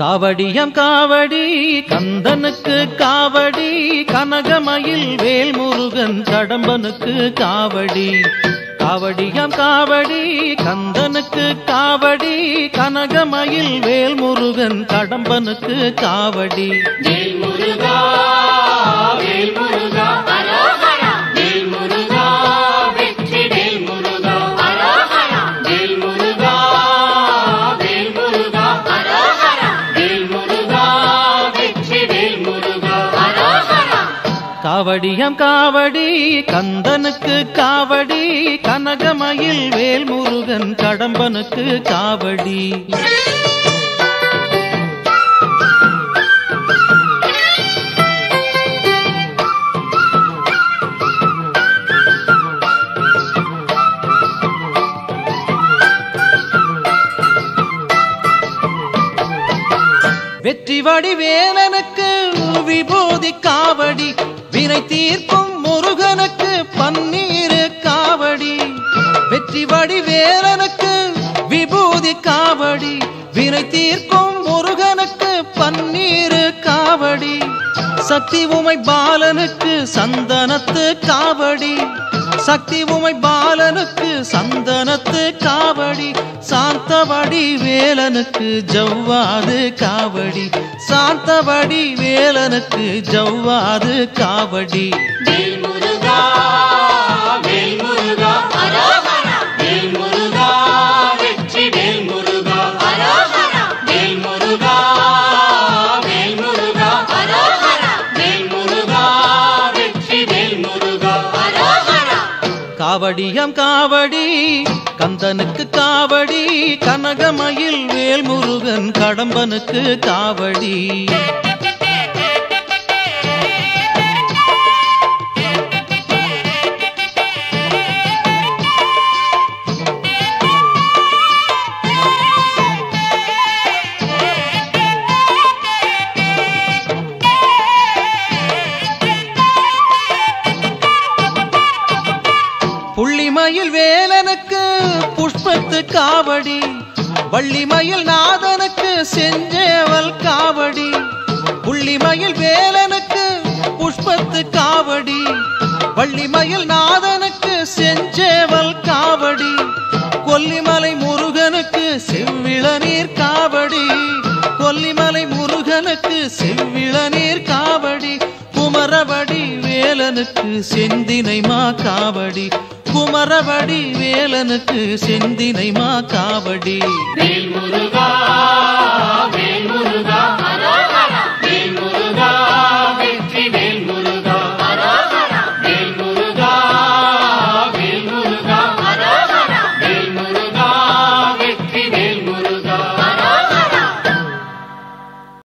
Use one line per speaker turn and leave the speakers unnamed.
காவடியம் காவடி கந்தனுக்கு காவடி கனகமயில் வேல்முருகன் கடம்பனுக்கு காவடி காவடியம் காவடி கந்தனுக்கு காவடி கனகமயில் வேல்முருகன் கடம்பனுக்கு காவடி
வேல் முருகா வேல் முருகா
அரோகரா
வேல் முருகா வெற்றி வேல் முருகா
அரோகரா
வேல் முருகா வேல் முருகா
அரோகரா
வேல் முருகா வெற்றி வேல் முருகா
அரோகரா
காவடியம் காவடி கந்தனுக்கு காவடி கனகமயில் வேல்முருகன் கடம்பனுக்கு காவடி வெற்றி வடி வேலனுக்கு விபூதி காவடி வினை தீர்க்கும் முருகனுக்கு பன்னீரு காவடி வெற்றி வடி வேலனுக்கு விபூதி காவடி வினை தீர்க்கும் முருகனுக்கு பன்னீரு காவடி சக்தி உமை பாலனுக்கு சந்தனத்து காவடி சக்தி உமை பாலனுக்கு சந்தனத்து காவடி சாந்தவடி வேலனுக்கு ஜவ்வாது காவடி சாந்தவடி வேலனுக்கு ஜவ்வாது காவடி
வேல் முருகா வேல் முருகா
அரோகரா
வேல் முருகா வெற்றி வேல் முருகா
அரோகரா
வேல் முருகா வேல் முருகா
அரோகரா
வேல் முருகா வெற்றி வேல் முருகா
அரோகரா
காவடியம் காவடி கந்தனுக்கு காவடி கனகமயில் வேல்முருகன் கடம்பனுக்கு காவடி புள்ளிமயில் வேலனுக்கு புஷ்பத்து காவடி வள்ளிமயில் நாதனுக்கு செஞ்சேவல் காவடி புள்ளிமயில் வேலனுக்கு புஷ்பத்து காவடி வள்ளிமயில் நாதனுக்கு செஞ்சேவல் காவடி கொல்லிமலை முருகனுக்கு செவ்விளநீர் காவடி கொல்லிமலை முருகனுக்கு செவ்விளநீர் காவடி குமரவடி வேலனுக்கு செந்தினை மா காவடி குமரவடி வேலனுக்கு செந்தினை மா காவடி
வேல் முருகா